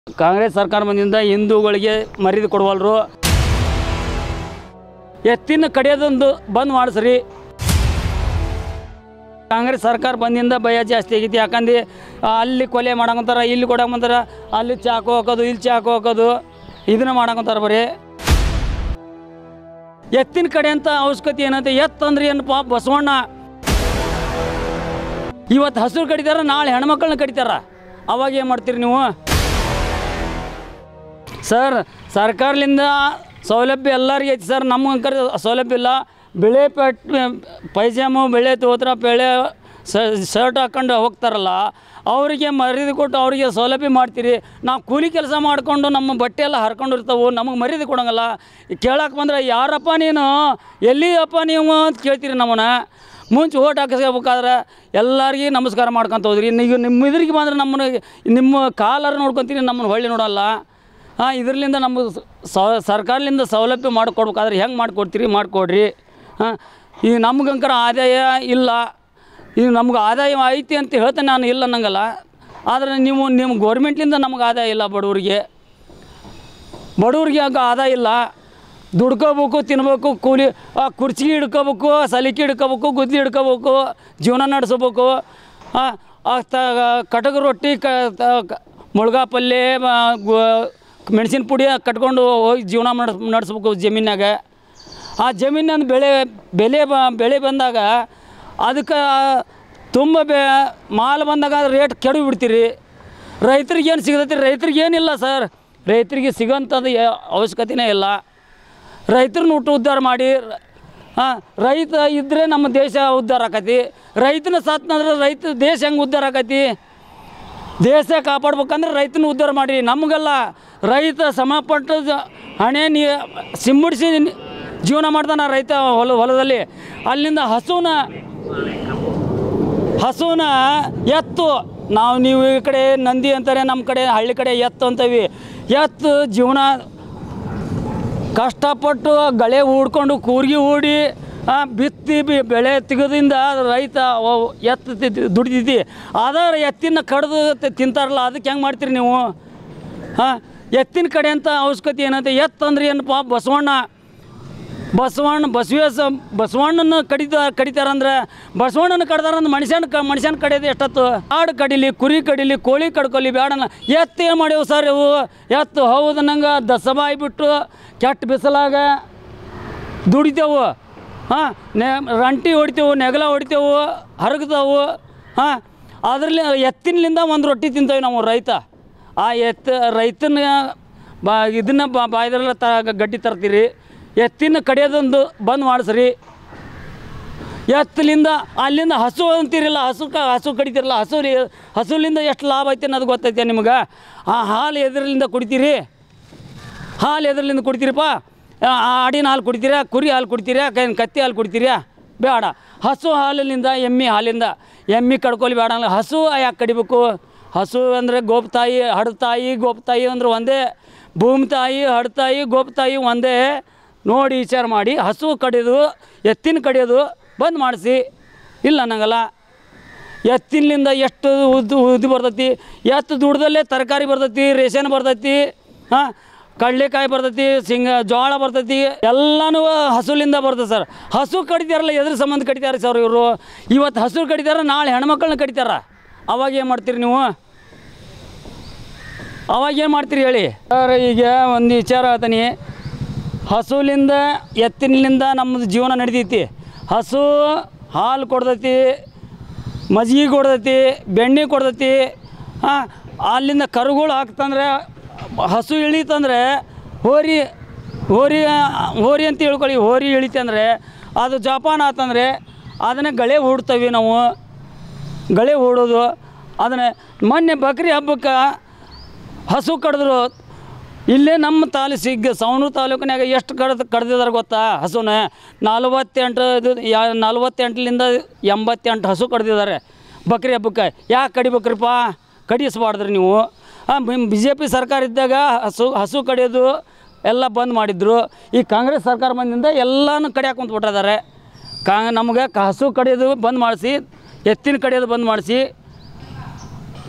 ಕಾಂಗ್ರೆಸ್ ಸರ್ಕಾರ ಬಂದಿಂದ ಹಿಂದೂಗಳಿಗೆ ಮರ್ಯಾದೆ ಕೊಡವಲ್ರು ಎತ್ತಿನ ಕಡಿಯೋದೊಂದು ಬಂದ್ ಮಾಡಿಸ್ರಿ ಕಾಂಗ್ರೆಸ್ ಸರ್ಕಾರ ಬಂದಿಂದ ಭಯ ಜಾಸ್ತಿ ಆಗೈತಿ ಯಾಕಂದ್ರೆ ಆ, ಅಲ್ಲಿ ಕೊಲೆ ಮಾಡಕಂತಾರ ಇಲ್ಲಿ ಕೊಡಕಂತಾರ ಅಲ್ಲಿ ಚಾಕು ಹಾಕೋದು ಇಲ್ಲಿ ಚಾಕು ಹಾಕೋದು ಇದನ್ನ ಮಾಡಕಂತಾರ ಬರೀ ಎತ್ತಿನ ಕಡೆ ಅಂತ ಅವಶ್ಯಕತೆ ಏನಂತ ಎತ್ತು ಅಂದ್ರೆ ಏನಪ್ಪ ಬಸವಣ್ಣ ಇವತ್ತು ಹಸಿರು ಕಡಿತಾರ ನಾಳೆ ಹೆಣ್ಮಕ್ಳನ್ನ ಕಡಿತಾರ ಅವಾಗ ಏನು ಮಾಡ್ತೀರಿ ನೀವು ಸರ್ ಸರ್ಕಾರದಿಂದ ಸೌಲಭ್ಯ ಎಲ್ಲರಿಗೆ ಐತಿ ಸರ್ ನಮ್ಗೆ ಅಂಕರ್ ಸೌಲಭ್ಯ ಇಲ್ಲ ಬೆಳೆ ಪೆಟ್ ಪೈಜಾಮು ಬೆಳೆ ತೋತ್ರ ಬೆಳೆ ಶರ್ಟ್ ಹಾಕೊಂಡು ಹೋಗ್ತಾರಲ್ಲ ಅವರಿಗೆ ಮರ್ಯಾದೆ ಕೊಟ್ಟು ಅವರಿಗೆ ಸೌಲಭ್ಯ ಮಾಡ್ತೀರಿ ನಾವು ಕೂಲಿ ಕೆಲಸ ಮಾಡಿಕೊಂಡು ನಮ್ಮ ಬಟ್ಟೆ ಎಲ್ಲ ಹರ್ಕೊಂಡಿರ್ತಾವೆ ನಮಗೆ ಮರ್ಯಾದೆ ಕೊಡೋಂಗಲ್ಲ ಕೇಳಕ್ಕೆ ಬಂದ್ರೆ ಯಾರಪ್ಪ ನೀನು ಎಲ್ಲಿಯಪ್ಪ ನೀವು ಅಂತ ಕೇಳ್ತೀರಿ ನಮ್ಮನ್ನ ಮುಂಚೆ ಓಟ್ ಹಾಕಿಸ್ಕೋಬೇಕಾದ್ರೆ ಎಲ್ಲರಿಗೆ ನಮಸ್ಕಾರ ಮಾಡ್ಕೊಂತ ಹೋದ್ರಿ ಈಗ ನಿಮ್ಮ ಇದ್ರಿಗೆ ಬಂದ್ರೆ ನಮ್ಮನ್ನ ನಿಮ್ಮ ಕಾಲರ್ ನೋಡ್ಕೊತೀರಿ ನಮ್ಮನ್ನ ಹೊಳ್ಳಿ ನೋಡಲ್ಲ ಹಾಂ ಇದರಿಂದ ನಮಗೆ ಸೌ ಸರ್ಕಾರದಿಂದ ಸೌಲಭ್ಯ ಮಾಡಿಕೊಡ್ಬೇಕಾದ್ರೆ ಹೆಂಗೆ ಮಾಡಿಕೊಡ್ತೀರಿ ಮಾಡಿಕೊಡ್ರಿ ಹಾಂ ಈಗ ನಮ್ಗಂಕರ ಆದಾಯ ಇಲ್ಲ ಈಗ ನಮ್ಗೆ ಆದಾಯ ಐತಿ ಅಂತ ಹೇಳ್ತೇನೆ ನಾನು ಇಲ್ಲ ಅನ್ನಂಗಲ್ಲ ಆದರೆ ನೀವು ನಿಮ್ಮ ಗೌರ್ಮೆಂಟ್ಲಿಂದ ನಮ್ಗೆ ಆದಾಯ ಇಲ್ಲ ಬಡವ್ರಿಗೆ ಬಡವ್ರಿಗೆ ಆಗ ಆದಾಯ ಇಲ್ಲ ದುಡ್ಕೋಬೇಕು ತಿನ್ಬೇಕು ಕೂಲಿ ಆ ಕುರ್ಚಿ ಹಿಡ್ಕೋಬೇಕು ಸಲಿಕೆ ಹಿಡ್ಕೋಬೇಕು ಗುದ್ಲಿ ಹಿಡ್ಕೋಬೇಕು ಜೀವನ ನಡೆಸ್ಬೇಕು ಆ, ಆ ತ ಕಟಕ ರೊಟ್ಟಿ ಕ ತ- ಕ- ಮುಳ್ಗಾ ಪಲ್ಯ ಮ- ಗೊ- ಮೆಣಸಿನ ಪುಡಿ ಕಟ್ಕೊಂಡು ಹೋಗಿ ಜೀವನ ನಡ್ಸ್ ನಡೆಸ್ಬೇಕು ಜಮೀನಾಗ ಆ ಜಮೀನಿನ ಬೆಳೆ ಬೆಲೆ ಬ ಬೆಳೆ ಬಂದಾಗ ಅದಕ್ಕೆ ತುಂಬ ಬೆ ಮಾಲ್ ಬಂದಾಗ ರೇಟ್ ಕೆಡವಿ ಬಿಡ್ತೀರಿ ರೈತರಿಗೆ ಏನು ಸಿಗತೈತಿ ರೈತರಿಗೆ ಏನಿಲ್ಲ ಸರ್ ರೈತರಿಗೆ ಸಿಗೋಂಥದ್ದು ಯಾ- ಅವಶ್ಯಕತೆನೇ ಇಲ್ಲ ರೈತರನ್ನ ಹುಟ್ಟು ಉದ್ಧಾರ ಮಾಡಿ ಹಾಂ ರೈತ ಇದ್ದರೆ ನಮ್ಮ ದೇಶ ಉದ್ಧಾರ ಆಕತಿ ರೈತನ ಸತ್ನಂದ್ರೆ ರೈತ ದೇಶ ಹೆಂಗೆ ಉದ್ಧಾರ ಆಕತಿ ದೇಶ ಕಾಪಾಡ್ಬೇಕಂದ್ರೆ ರೈತನ ಉದ್ಧಾರ ಮಾಡಿ ನಮಗೆಲ್ಲ ರೈತ ಸಮಪಟ್ಟು ಜ- ಹಣೆ ನೀ ಸಿಂಬಿಡಿಸಿ ಜೀವನ ಮಾಡ್ತಾನೆ ರೈತ ಹೊಲ ಹೊಲದಲ್ಲಿ ಅಲ್ಲಿಂದ ಹಸುನ ಹಸುನ ಎತ್ತು ನಾವು ನೀವು ಈ ಕಡೆ ನಂದಿ ಅಂತಾರೆ ನಮ್ಮ ಕಡೆ ಹಳ್ಳಿ ಕಡೆ ಎತ್ತು ಅಂತೀವಿ ಎತ್ತು ಜೀವನ ಕಷ್ಟಪಟ್ಟು ಗಳೆ ಹೂಡ್ಕೊಂಡು ಕೂರ್ಗಿ ಹೂಡಿ ಆ, ಬಿತ್ತಿ ಬಿ- ಬೆಳೆ ತೆಗೆದಿಂದ ರೈತ ಅವ- ಎತ್ತು ತಿ- ತಿ- ದುಡಿತೈತಿ ಅದರ ಎತ್ತಿನ ಕಡ್ದು ತಿ- ತಿಂತಾರಲ್ಲ ಅದಕ್ಕೆ ಹೆಂಗೆ ಮಾಡ್ತೀರಿ ನೀವು ಹಾಂ ಎತ್ತಿನ ಕಡೆ ಅಂತ ಅವಶ್ಯಕತೆ ಏನಂತ ಎತ್ತು ಅಂದ್ರೆ ಏನಪ್ಪ ಬಸವಣ್ಣ ಬಸವಣ್ಣ ಬಸವೇಶ ಬಸವಣ್ಣನ ಕಡಿತ ಕಡಿತಾರಂದ್ರೆ ಬಸವಣ್ಣನ ಕಡ್ದಾರಂದ್ರೆ ಮನುಷ್ಯನ ಕ ಮನುಷ್ಯನ ಕಡಿಯೋದು ಎಷ್ಟೊತ್ತು ಆಡು ಕಡಿಲಿ ಕುರಿ ಕಡಿಲಿ ಕೋಳಿ ಕಡ್ಕೊಲಿ ಬೇಡನ ಎತ್ತು ಏನು ಮಾಡ್ಯಾವ ಸರ್ ಇವು ಎತ್ತು ಹೌದು ನಂಗೆ ದಸಬಾಯಿ ಬಿಟ್ಟು ಕೆಟ್ಟ ಬಿಸಿಲಾಗ ದುಡಿತೇವು ಹಾಂ ನೆ ರಂಟಿ ಹೊಡಿತೇವು ನೆಗಲ ಹೊಡಿತೇವು ಹರಗ್ತಾವು ಹಾಂ ಅದರಲ್ಲಿ ಎತ್ತಿನಲಿಂದ ಒಂದು ರೊಟ್ಟಿ ತಿಂತೇವೆ ನಾವು ರೈತ ಆ ಎತ್ತು ರೈತನ ಬಾ ಇದನ್ನ ಬಾ ಬಾಯ್ದೆಲ್ಲ ತ ಗಡ್ಡಿ ತರ್ತೀರಿ ಎತ್ತಿನ ಕಡಿಯೋದೊಂದು ಬಂದ್ ಮಾಡಿಸ್ರಿ ಎತ್ತಲಿಂದ ಅಲ್ಲಿಂದ ಹಸು ಅಂತೀರಲ್ಲ ಹಸು ಕ ಹಸು ಕಡಿತೀರಲ್ಲ ಹಸು ಹಸುಲಿಂದ ಎಷ್ಟು ಲಾಭ ಐತೆ ಅನ್ನೋದು ಗೊತ್ತೈತೆ ನಿಮ್ಗೆ ಆ ಹಾಲು ಎದರಿಂದ ಕುಡಿತೀರಿ ಹಾಲು ಎದ್ರಲಿಂದ ಕುಡಿತೀರಪ್ಪ ಆ, ಆಡಿನ ಹಾಲು ಕುಡಿತೀರಾ ಕುರಿ ಹಾಲು ಕುಡಿತೀರಾ ಕೈ ಕತ್ತಿ ಹಾಲು ಕುಡಿತೀರಾ ಬೇಡ ಹಸು ಹಾಲಿನಿಂದ ಎಮ್ಮೆ ಹಾಲಿಂದ ಎಮ್ಮೆ ಕಡ್ಕೊಲಿ ಬೇಡ ಅಂದ್ರೆ ಹಸು ಯಾಕೆ ಕಡಿಬೇಕು ಹಸು ಅಂದರೆ ಗೋಪ್ತಾಯಿ ಹಡ್ತಾಯಿ ಗೋಪ್ತಾಯಿ ಅಂದ್ರೆ ಒಂದೇ ಭೂಮಿ ತಾಯಿ ಹಡ್ತಾಯಿ ಗೋಪ್ತಾಯಿ ಒಂದೇ ನೋಡಿ ವಿಚಾರ ಮಾಡಿ ಹಸು ಕಡಿಯೋದು ಎತ್ತಿನ ಕಡಿಯೋದು ಬಂದ್ ಮಾಡಿಸಿ ಇಲ್ಲ ಅನ್ನಂಗಲ್ಲ ಎತ್ತಿನಿಂದ ಎಷ್ಟು ಉದ್ದು ಉದ್ದು ಬರ್ತೈತಿ ಎತ್ತು ದುಡ್ದಲ್ಲೇ ತರಕಾರಿ ಬರ್ತೈತಿ ರೇಷನ್ ಬರ್ತೈತಿ ಹಾಂ ಕಡ್ಲೆಕಾಯಿ ಬರ್ತೈತಿ ಸಿಂಗ ಜೋಳ ಬರ್ತೈತಿ ಎಲ್ಲನೂ ಹಸುಲಿಂದ ಬರ್ತದೆ ಸರ್ ಹಸು ಕಡಿತಾರಲ್ಲ ಎದ್ರ ಸಂಬಂಧ ಕಡಿತಾರೆ ಸರ್ ಇವರು ಇವತ್ತು ಹಸು ಕಡಿತಾರ ನಾಳೆ ಹೆಣ್ಮಕ್ಳನ್ನ ಕಡಿತಾರ ಅವಾಗ ಏನು ಮಾಡ್ತೀರಿ ನೀವು ಅವಾಗ ಏನು ಮಾಡ್ತೀರಿ ಹೇಳಿ ಸರ್ ಈಗ ಒಂದು ವಿಚಾರ ಹೇಳ್ತೀನಿ ಹಸುಲಿಂದ ಎತ್ತಿನಿಂದ ನಮ್ಮದು ಜೀವನ ನಡಿತೈತಿ ಹಸು ಹಾಲು ಕೊಡ್ತೈತಿ ಮಜ್ಜಿಗೆ ಕೊಡ್ತೈತಿ ಬೆಣ್ಣೆ ಕೊಡ್ತೈತಿ ಹಾಂ ಅಲ್ಲಿಂದ ಕರುಗಳು ಹಾಕ್ತಂದ್ರೆ ಹಸು ಇಳಿತಂದ್ರೆ ಹೋರಿ ಹೋರಿ ಹೋರಿ ಅಂತ ಹೇಳ್ಕೊಳ್ಳಿ ಹೋರಿ ಇಳಿತಂದ್ರೆ ಅದು ಜಪಾನ್ ಆತಂದ್ರೆ ಅದನ್ನೇ ಗಳೆ ಹೂಡ್ತೇವೆ ನಾವು ಗಳೆ ಹೂಡೋದು ಅದನ್ನೇ ಮೊನ್ನೆ ಬಕ್ರಿ ಹಬ್ಬಕ್ಕೆ ಹಸು ಕಡಿದ್ರು ಇಲ್ಲೇ ನಮ್ಮ ತಾಲೂ ಸಿಗ್ ಸವಣೂರು ತಾಲೂಕಿನಾಗ ಎಷ್ಟು ಕಡ್ದು ಕಡ್ದಿದ್ದಾರೆ ಗೊತ್ತಾ ಹಸುನ ನಲ್ವತ್ತೆಂಟು ಇದು ಯಾ ನಲ್ವತ್ತೆಂಟರಿಂದ ಎಂಬತ್ತೆಂಟು ಹಸು ಕಡ್ದಿದ್ದಾರೆ ಬಕ್ರಿ ಹಬ್ಬಕ್ಕೆ ಯಾಕೆ ಕಡಿಬೇಕ್ರಿಪ್ಪ ಕಡಿಸ್ಬಾರ್ದ್ರಿ ನೀವು ಬಿ ಜೆ ಪಿ ಸರ್ಕಾರ ಇದ್ದಾಗ ಹಸು ಹಸು ಕಡಿಯೋದು ಎಲ್ಲ ಬಂದ್ ಮಾಡಿದ್ರು ಈ ಕಾಂಗ್ರೆಸ್ ಸರ್ಕಾರ ಬಂದಿಂದ ಎಲ್ಲನೂ ಕಡಿಯಾಕ ಕುಂತ್ಬಿಟ್ಟಿದ್ದಾರೆ ಕಾ ನಮ್ಗೆ ಕ- ಹಸು ಕಡಿಯೋದು ಬಂದ್ ಮಾಡಿಸಿ ಎತ್ತಿನ ಕಡಿಯೋದು ಬಂದ್ ಮಾಡಿಸಿ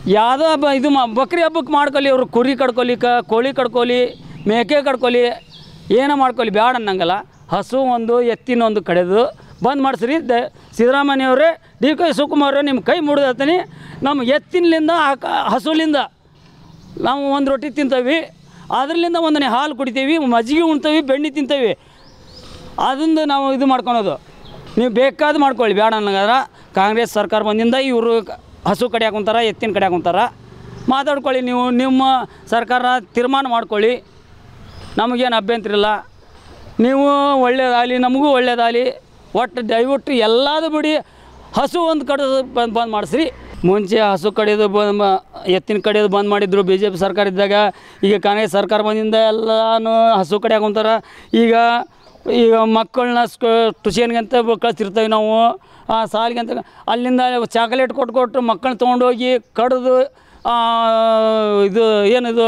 ಯಾವುದೋ ಹಬ್ಬ ಇದು ಮಾ ಬಕ್ರಿ ಹಬ್ಬಕ್ಕೆ ಮಾಡ್ಕೊಲಿ ಅವರು ಕುರಿ ಕಡ್ಕೊಲಿಕ್ಕ ಕೋಳಿ ಕಡ್ಕೊಲಿ ಮೇಕೆ ಕಡ್ಕೊಲಿ ಏನೋ ಮಾಡ್ಕೊಲಿ ಬ್ಯಾಡ ಅನ್ನಂಗಲ್ಲ ಹಸು ಒಂದು ಎತ್ತಿನ ಒಂದು ಕಡೆದು ಬಂದ್ ಮಾಡಿಸ್ರಿ ದ ಸಿದ್ದರಾಮಯ್ಯವ್ರೆ ಡಿ ಕೆ ಶಿವಕುಮಾರ್ ನಿಮ್ಮ ಕೈ ಮುಡಿದತ್ತೀನಿ ನಮ್ಮ ಎತ್ತಿನಲಿಂದ ಆ ಕ- ಹಸುಲಿಂದ ನಾವು ಒಂದು ರೊಟ್ಟಿ ತಿಂತೇವೆ ಅದರಿಂದ ಒಂದನೇ ಹಾಲು ಕುಡಿತೀವಿ ಮಜ್ಜಿಗೆ ಉಣ್ತೇವೆ ಬೆಣ್ಣೆ ತಿಂತೇವೆ ಅದರಿಂದ ನಾವು ಇದು ಮಾಡ್ಕೊಳೋದು ನೀವು ಬೇಕಾದ ಮಾಡ್ಕೊಳ್ಳಿ ಬೇಡ ಅನ್ನಂಗಾದ್ರೆ ಕಾಂಗ್ರೆಸ್ ಸರ್ಕಾರ ಬಂದಿಂದ ಇವರು ಹಸು ಕಡಿಯಾಕ ಕುಂತಾರ ಎತ್ತಿನ ಕಡಿಯಾಕ ಕುಂತಾರ ಮಾತಾಡ್ಕೊಳ್ಳಿ ನೀವು ನಿಮ್ಮ ಸರ್ಕಾರ ತೀರ್ಮಾನ ಮಾಡ್ಕೊಳ್ಳಿ ನಮಗೇನು ಅಭ್ಯಂತರ ಇಲ್ಲ ನೀವು ಒಳ್ಳೇದಾಗಲಿ ನಮಗೂ ಒಳ್ಳೇದಾಗಲಿ ಒಟ್ಟು ದಯವಿಟ್ಟು ಎಲ್ಲದು ಬಿಡಿ ಹಸು ಒಂದು ಕಡೆ ಬಂದು ಬಂದ್ ಮಾಡಿಸ್ರಿ ಮುಂಚೆ ಹಸು ಕಡಿಯೋದು ಬಂದ್ ಮ- ಎತ್ತಿನ ಕಡಿಯೋದು ಬಂದ್ ಮಾಡಿದ್ರು ಬಿ ಜೆ ಪಿ ಸರ್ಕಾರ ಇದ್ದಾಗ ಈಗ ಕಾಂಗ್ರೆಸ್ ಸರ್ಕಾರ ಬಂದಿಂದ ಎಲ್ಲನೂ ಹಸು ಕಡಿಯಾಕ ಕುಂತಾರ ಈಗ ಈಗ ಮಕ್ಕಳನ್ನ ಸ್ಕ ಟ್ಯೂಷನ್ಗೆ ಅಂತ ಕಳಿಸ್ತಿರ್ತೇವೆ ನಾವು ಆ ಸಾಲಿಗೆ ಅಂತ ಅಲ್ಲಿಂದ ಚಾಕ್ಲೇಟ್ ಕೊಟ್ಟು ಕೊಟ್ಟು ಮಕ್ಕಳನ್ನ ತೊಗೊಂಡೋಗಿ ಕಡಿದು ಆ, ಇದು ಏನಿದು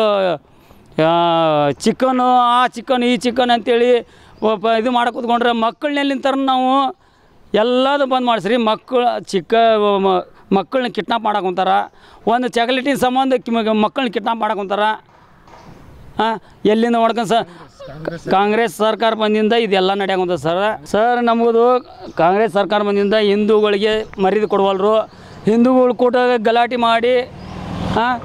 ಚಿಕನು ಆ ಚಿಕನ್ ಈ ಚಿಕನ್ ಅಂತೇಳಿ ಒಬ್ಬ ಇದು ಮಾಡಕ್ಕೆ ಕೂತ್ಕೊಂಡ್ರೆ ಮಕ್ಕಳನ್ನೆಲ್ಲಿಂತರ ನಾವು ಎಲ್ಲದು ಬಂದ್ ಮಾಡಿಸ್ರಿ ಮಕ್ಕಳು ಚಿಕ್ಕ ಮಕ್ಕಳನ್ನ ಕಿಡ್ನಾಪ್ ಮಾಡಕ್ಕೆ ಕುಂತಾರ ಒಂದು ಚಾಕ್ಲೇಟಿನ ಸಂಬಂಧ ಮಕ್ಕಳನ್ನ ಕಿಡ್ನಾಪ್ ಮಾಡಕ್ಕೆ ಕುಂತಾರ ಹಾಂ ಎಲ್ಲಿಂದ ಮಾಡ್ಕೊಂಡು ಸರ್ ಕಾಂಗ್ರೆಸ್ ಸರ್ಕಾರ ಬಂದಿಂದ ಇದೆಲ್ಲ ನಡೆಯಕೊಂತ ಸರ್ ಸರ್ ನಮ್ಮದು ಕಾಂಗ್ರೆಸ್ ಸರ್ಕಾರ ಬಂದಿಂದ ಹಿಂದೂಗಳಿಗೆ ಮರ್ಯಾದೆ ಕೊಡವಲ್ರು ಹಿಂದೂಗಳು ಕೂಡ ಗಲಾಟೆ ಮಾಡಿ ಹಾಂ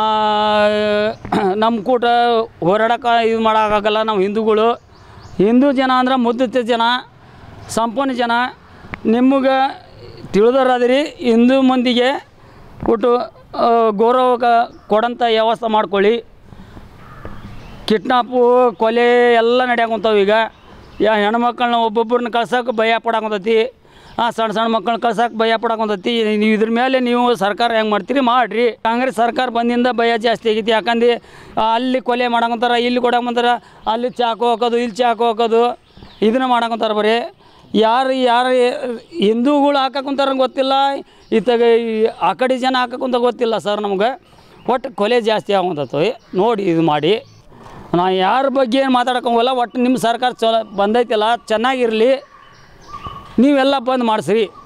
ನಮ್ಮ ಕೂಟ ಹೋರಾಡಕ್ಕೆ ಇದು ಮಾಡೋಕ್ಕಾಗಲ್ಲ ನಾವು ಹಿಂದೂಗಳು ಹಿಂದೂ ಜನ ಅಂದ್ರೆ ಮುದ್ದತೆ ಜನ ಸಂಪನ್ನ ಜನ ನಿಮಗೆ ತಿಳಿದೋರಾದಿರಿ ಹಿಂದೂ ಮಂದಿಗೆ ಕೊಟ್ಟು ಆ, ಗೌರವ ಕ- ಕೊಡಂಥ ವ್ಯವಸ್ಥೆ ಮಾಡ್ಕೊಳ್ಳಿ ಕಿಡ್ನಾಪು ಕೊಲೆ ಎಲ್ಲ ನಡೆಯಾಕೊಂತಾವ ಈಗ ಯಾ ಹೆಣ್ಮಕ್ಳನ್ನ ಒಬ್ಬೊಬ್ಬರನ್ನ ಕಳ್ಸೋಕೆ ಭಯ ಪಡಾಕೊಂತೈತಿ ಆ ಸಣ್ಣ ಸಣ್ಣ ಮಕ್ಕಳನ್ನ ಕಳ್ಸೋಕೆ ಭಯ ಪಡಾಕೊಂತೈತಿ ನೀವು ಇದ್ರ ಮೇಲೆ ನೀವು ಸರ್ಕಾರ ಹೆಂಗೆ ಮಾಡ್ತೀರಿ ಮಾಡಿರಿ ಕಾಂಗ್ರೆಸ್ ಸರ್ಕಾರ ಬಂದಿಂದ ಭಯ ಜಾಸ್ತಿ ಆಗೈತಿ ಯಾಕಂದ್ರೆ ಆ, ಅಲ್ಲಿ ಕೊಲೆ ಮಾಡಾಕೊಂತಾರ ಇಲ್ಲಿ ಕೊಡಾಕೊಂತಾರ ಅಲ್ಲಿ ಚಾಕು ಹಾಕೋದು ಇಲ್ಲಿ ಚಾಕು ಹಾಕೋದು ಇದನ್ನ ಮಾಡಾಕೊಂತಾರ ಬರೀ ಯಾರು ಯಾರು ಹಿಂದೂಗಳು ಹಾಕಕ್ಕಂತಾರ ಗೊತ್ತಿಲ್ಲ ಇತ್ತಾಗ ಈ ಆ ಕಡೆ ಜನ ಹಾಕಕ್ಕಂತ ಗೊತ್ತಿಲ್ಲ ಸರ್ ನಮ್ಗೆ ಒಟ್ಟು ಕೊಲೆ ಜಾಸ್ತಿ ಆಗುವಂಥದ್ದು ನೋಡಿ ಇದು ಮಾಡಿ ನಾ ಯಾರ ಬಗ್ಗೆ ಏನು ಮಾತಾಡೋಕ್ಕಂಗಲ್ಲ ಒಟ್ಟು ನಿಮ್ಮ ಸರ್ಕಾರ ಚಲೋ ಬಂದೈತಿಲ್ಲ ಚೆನ್ನಾಗಿರಲಿ ನೀವೆಲ್ಲ ಬಂದ್ ಮಾಡಿಸ್ರಿ